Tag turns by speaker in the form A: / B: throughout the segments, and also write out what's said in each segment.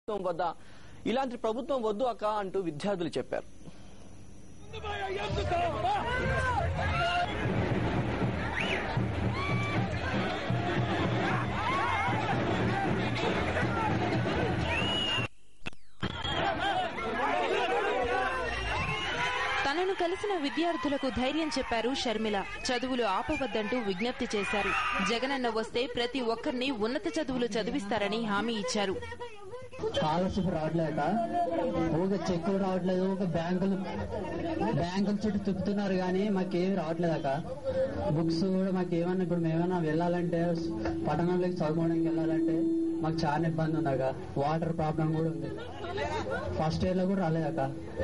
A: ప్రభుత్వం వద్ద ఇలాంటి ప్రభుత్వం వద్దు అక్క అంటూ విద్యార్థులు చెప్పారు
B: తనను కలిసిన విద్యార్థులకు ధైర్యం చెప్పారు షర్మిల చదువులు ఆపవద్దంటూ విజ్ఞప్తి చేశారు జగనన్న వస్తే ప్రతి ఒక్కరిని ఉన్నత చదువులు చదివిస్తారని హామీ ఇచ్చారు
C: స్కాలర్షిప్ రావట్లేక ఒక చెక్కులు రావట్లేదు ఒక బ్యాంకులు బ్యాంకుల చుట్టూ తిప్పుతున్నారు కానీ మాకేమి రావట్లేదక బుక్స్ కూడా మాకు ఏమన్నా ఇప్పుడు మేమైనా వెళ్ళాలంటే పట్టణంలోకి చదువుకోవడానికి వెళ్ళాలంటే మాకు చాలా ఇబ్బంది ఉందక వాటర్ ప్రాబ్లం కూడా ఉంది ఫస్ట్ ఇయర్ లో కూడా రాలేదక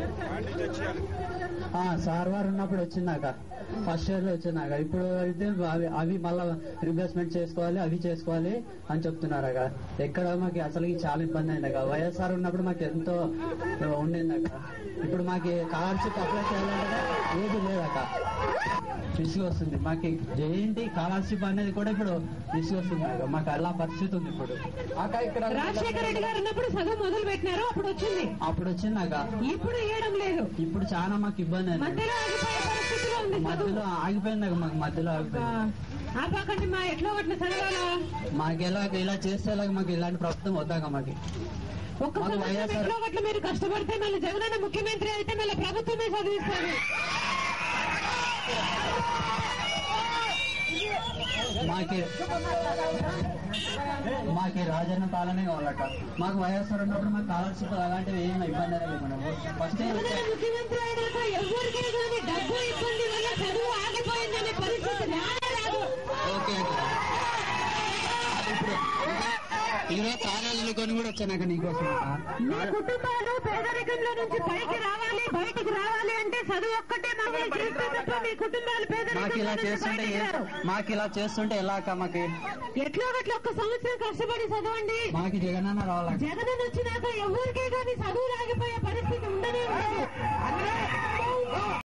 C: ఆ, సార్ వారు ఉన్నప్పుడు వచ్చిందాక ఫస్ట్ ఇయర్ లో వచ్చిందాక ఇప్పుడు అయితే అవి అవి మళ్ళా రిప్లేస్మెంట్ చేసుకోవాలి అవి చేసుకోవాలి అని చెప్తున్నారక ఎక్కడ మాకు అసలు చాలా ఇబ్బంది అయిందక వైఎస్ఆర్ ఉన్నప్పుడు మాకు ఎంతో ఉండిందక ఇప్పుడు మాకు స్కాలర్షిప్ అప్లై చేయాలంటే ఏది లేదక విసుగు వస్తుంది మాకు జేఎన్టీ స్కాలర్షిప్ అనేది కూడా ఇప్పుడు విసుగు వస్తుంది అక్క. మాకు అలా పరిస్థితి ఉంది ఇప్పుడు అక్క ఇక్కడ
D: రాజశేఖర రెడ్డి గారు ఉన్నప్పుడు చదువు మొదలు పెట్టినారు అప్పుడు వచ్చింది
C: అప్పుడు వచ్చిందాక
D: ఇప్పుడు ఇవ్వడం లేదు
C: ఇప్పుడు చాలా మాకు ఇబ్బంది అయింది
D: మధ్యలో ఆగిపోయే పరిస్థితిలో ఉంది చదువు
C: మధ్యలో ఆగిపోయింది మాకు మధ్యలో ఆగిపోయింది
D: ఆపాకండి మా ఎట్లా ఒకటి చదవాలా
C: మాకు ఎలా ఇలా చేస్తే ఎలాగ మాకు ఇలాంటి ప్రభుత్వం వద్దాక మాకు
D: ఒక్క
C: మాకు
D: సంవత్సరం
C: వైఎస్ఆర్
D: ఎట్లా ఒకటి మీరు కష్టపడితే మళ్ళీ జగనన్న ముఖ్యమంత్రి అయితే మళ్ళీ ప్రభుత్వమే చదివిస్తారు
C: మాకి మాకి రాజన్న పాలనే కావాలట మాకు వైఎస్ఆర్ ఉన్నప్పుడు మాకు స్కాలర్షిప్ అలాంటివి ఏమి ఇబ్బంది లేదు మేడం ఫస్ట్
D: జగనన్న ముఖ్యమంత్రి అయినాక ఎవరికే కానీ డబ్బు ఇబ్బంది వల్ల చదువు ఆగిపోయిందనే పరిస్థితి రానే రాదు
C: ఓకే ఇప్పుడు ఈరోజు కాలేజీలు కొని కూడా వచ్చాను నీకోసం
D: మీ కుటుంబాలు పేదరికంలో నుంచి పైకి రావాలి బయటికి రావాలి అంటే చదువు ఒక్కటే మమ్మల్ని చేస్తే తప్ప మీ కుటుంబాలు
C: మాకు ఇలా
D: పేదరికంలో నుంచి
C: చేస్తుంటే
D: బయటికి
C: ఏ-
D: రారు.
C: మాకు ఇలా చేస్తుంటే ఎలా అక్క మాకు
D: ఎట్లా ఒకట్లా ఒక్క సంవత్సరం కష్టపడి చదవండి
C: మాకు జగనన్న రావాలక్క
D: జగన్ వచ్చినాక ఎవరికే కానీ చదువు రాగిపోయే పరిస్థితి ఉండనే ఉండదు